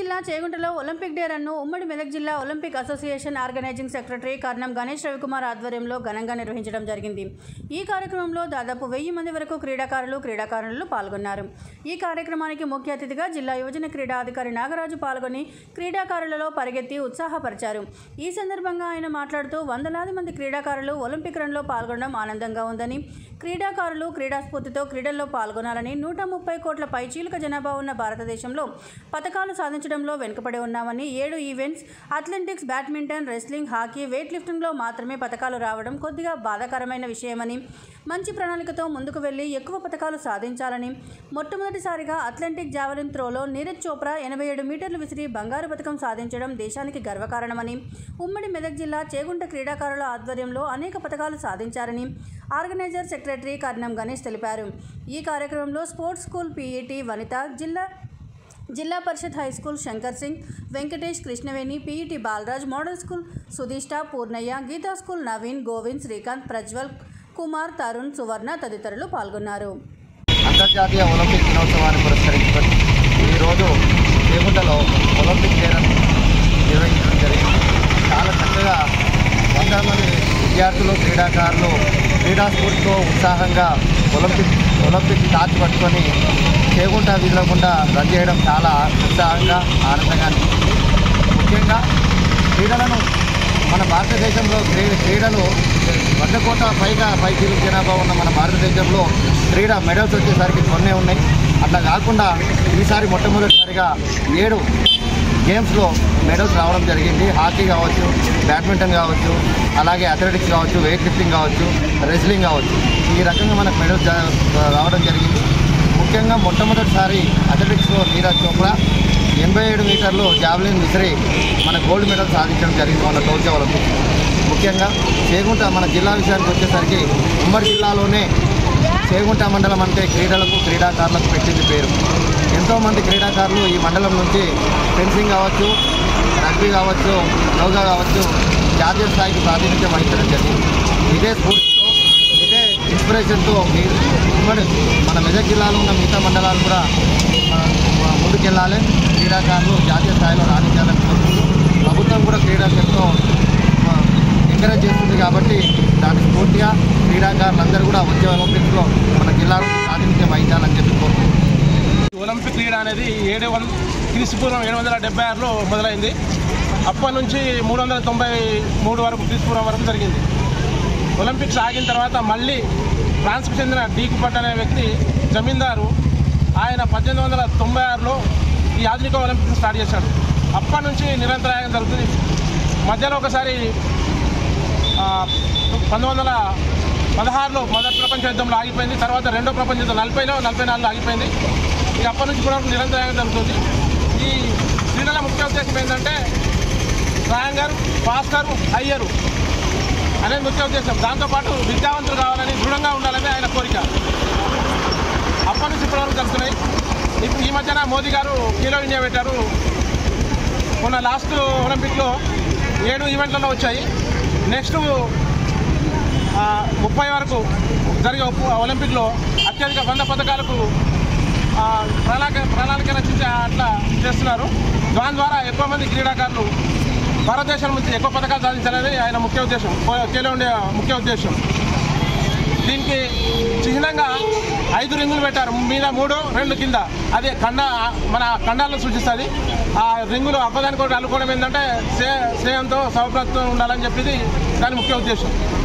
జిల్లా చేగుంటలో Olympic day run ఉమ్మడి మెదక్ జిల్లా Olympic association organizing secretary Karnam Ganesh Ravikumar ఆధ్వర్యంలో ఘనంగా నిర్వహించడం జరిగింది ఈ కార్యక్రమంలో దాదాపు వెయ్యి మంది వరకు క్రీడాకారులు క్రీడాకారులు పాల్గొన్నారు ఈ కార్యక్రమానికి ముఖ్య అతిథిగా జిల్లా యువజన క్రీడా అధికారి నాగరాజు పాల్గొని క్రీడాకారులలో పరిగెత్తి ఉత్సాహపరిచారు ఈ సందర్భంగా ఆయన మాట్లాడుతూ వందలాది మంది క్రీడాకారులు ఒలింపిక్ రన్లో పాల్గొనడం ఆనందంగా ఉందని క్రీడాకారులు క్రీడా స్ఫూర్తితో క్రీడల్లో పాల్గొనాలని నూట ముప్పై కోట్ల పైచీలక జనాభా ఉన్న భారతదేశంలో పథకాలు సాధించడంలో వెనుకబడి ఉన్నామని ఏడు events athletics badminton wrestling hockey weight లిఫ్టింగ్లో మాత్రమే పథకాలు రావడం కొద్దిగా బాధాకరమైన విషయమని మంచి ప్రణాళికతో ముందుకు వెళ్లి ఎక్కువ పథకాలు సాధించాలని మొట్టమొదటిసారిగా అథ్లెటిక్ జావలిన్ త్రోలో నీరజ్ చోప్రా ఎనభై ఏడు మీటర్లు విసిరి బంగారు పథకం సాధించడం దేశానికి గర్వకారణమని ఉమ్మడి మెదక్ జిల్లా చేగుంట క్రీడాకారుల ఆధ్వర్యంలో అనేక పథకాలు సాధించారని ఆర్గనైజర్ సెక్రటరీ కర్ణం గణేష్ తెలిపారు ఈ కార్యక్రమంలో స్పోర్ట్స్ స్కూల్ పీఈటీ వనిత జిల్లా Zilla Parishad high school Shankar Singh Venkatesh Krishnaveni PET Balraj model school Sudhishta Purnaiah Geetha school Naveen Govind Srikanth Prajwal Kumar Tarun Suvarna తదితరులు పాల్గొన్నారు అంతర్జాతీయ ఒలింపిక్ దినోత్సవాన్ని పురస్కరించుకొని ఈరోజు చేగుంటలో ఒలింపిక్ క్రీడను నిర్వహించడం జరిగింది చాలా చక్కగా వంద మంది విద్యార్థులు క్రీడాకారులు క్రీడా స్ఫూర్తితో ఉత్సాహంగా ఒలింపిక్ ఒలింపిక్ టార్చ్ పట్టుకొని చేగుంట వీలకుండా రన్ చేయడం చాలా ఉత్సాహంగా ఆనందంగా అనిపించింది ముఖ్యంగా క్రీడలను మన భారతదేశంలో క్రీ క్రీడలు వంద కోట్ల పైగా పైకీలు జనాభా ఉన్న మన భారతదేశంలో క్రీడా మెడల్స్ వచ్చేసరికి కొన్నే ఉన్నాయి అట్లా కాకుండా ఈసారి మొట్టమొదటిసారిగా ఏడు గేమ్స్లో మెడల్స్ రావడం జరిగింది హాకీ కావచ్చు బ్యాడ్మింటన్ కావచ్చు అలాగే అథ్లెటిక్స్ కావచ్చు వెయిట్ లిఫ్టింగ్ కావచ్చు రెస్లింగ్ కావచ్చు ఈ రకంగా మనకు మెడల్స్ జా- రావడం జరిగింది ముఖ్యంగా మొట్టమొదటిసారి అథ్లెటిక్స్లో నీరజ్ చోప్రా ఎనభై ఏడు మీటర్లు జావలిన్ విసిరి మన గోల్డ్ మెడల్ సాధించడం జరిగింది మన టోక్యో ఒలింపిక్స్ ముఖ్యంగా చేగుంట మన జిల్లా విషయానికి వచ్చేసరికి ఉమ్మడి జిల్లాలోనే చేగుంట మండలం అంటే క్రీడలకు క్రీడాకారులకు పెట్టింది పేరు ఎంతోమంది క్రీడాకారులు ఈ మండలం నుంచి ఫెన్సింగ్ కావచ్చు రగ్బీ కావచ్చు యోగా కావచ్చు జాతీయ స్థాయికి ప్రాతినిధ్యం వహించడం జరిగింది ఇదే స్ఫూర్తితో ఇదే ఇన్స్పిరేషన్తో మీ ఉమ్మడి మన మెదక్ జిల్లాలో ఉన్న మిగతా మండలాలు కూడా ఆ, ముందుకెళ్ళాలి క్రీడాకారులు జాతీయ స్థాయిలో రాణించాలని కోరుకుంటూ ప్రభుత్వం కూడా క్రీడాకారులతో ఎంకరేజ్ చేస్తుంది కాబట్టి దానికి పూర్తిగా క్రీడాకారులందరూ కూడా వచ్చే ఒలింపిక్స్లో మన జిల్లాలో ప్రాతినిధ్యం వహించాలని చెప్పి కోరుకుంటున్నాం ఒలింపిక్ క్రీడ అనేది ఏడు వంద క్రీస్తుపూర్వం ఏడు వందల డెబ్బై ఆరులో మొదలైంది అప్పటి నుంచి మూడు వందల తొంభై మూడు వరకు క్రీస్తుపూర్వం వరకు జరిగింది ఒలింపిక్స్ ఆగిన తర్వాత మళ్ళీ ఫ్రాన్స్కు చెందిన డీక్ పట్ అనే వ్యక్తి జమీందారు ఆయన పద్దెనిమిది వందల తొంభై ఆరులో ఈ ఆధునిక ఒలింపిక్స్ స్టార్ట్ చేశాడు అప్పటి నుంచి నిరంతరాయంగా జరుగుతుంది మధ్యలో ఒకసారి ఆ, పంతొమ్మిది వందల పదహారులో మొదటి ప్రపంచ యుద్ధంలో ఆగిపోయింది తర్వాత రెండో ప్రపంచ యుద్ధం నలభైలో నలభై నాలుగులో ఆగిపోయింది ఇక అప్పటి నుంచి కూడా నిరంతరంగా జరుగుతుంది ఈ క్రీడల ముఖ్య ఉద్దేశం ఏంటంటే స్ట్రాంగర్ ఫాస్టర్ హయ్యరు అనేది ముఖ్య ఉద్దేశం దాంతోపాటు విద్యావంతులు కావాలని దృఢంగా ఉండాలని ఆయన కోరిక అప్పటి నుంచి ఇప్పటివరకు జరుగుతున్నాయి ఇప్పుడు ఈ మధ్యన మోదీ గారు ఖేలో ఇండియా పెట్టారు మొన్న లాస్ట్ ఒలింపిక్లో ఏడు ఈవెంట్లలో వచ్చాయి నెక్స్ట్ ఆ, ముప్పై వరకు జరిగే ఒప్ప- ఒలింపిక్లో అత్యధిక వంద పథకాలకు ఆ, ప్రణాళిక ప్రణాళిక రచించి అట్లా చేస్తున్నారు దాని ద్వారా ఎక్కువ మంది క్రీడాకారులు భారతదేశం నుంచి ఎక్కువ పథకాలు సాధించాలని ఆయన ముఖ్య ఉద్దేశం ఖేలో ఇండియా ముఖ్య ఉద్దేశం దీనికి చిహ్నంగా ఐదు రింగులు పెట్టారు మీద మూడు రెండు కింద అదే ఖండ మన ఖండాలను సూచిస్తుంది ఆ రింగులు అబ్బదానికి ఒకటి అల్లుకోవడం ఏంటంటే శ్రే శ్రేయంతో సౌప్రత్వం ఉండాలని చెప్పేది దాని ముఖ్య ఉద్దేశం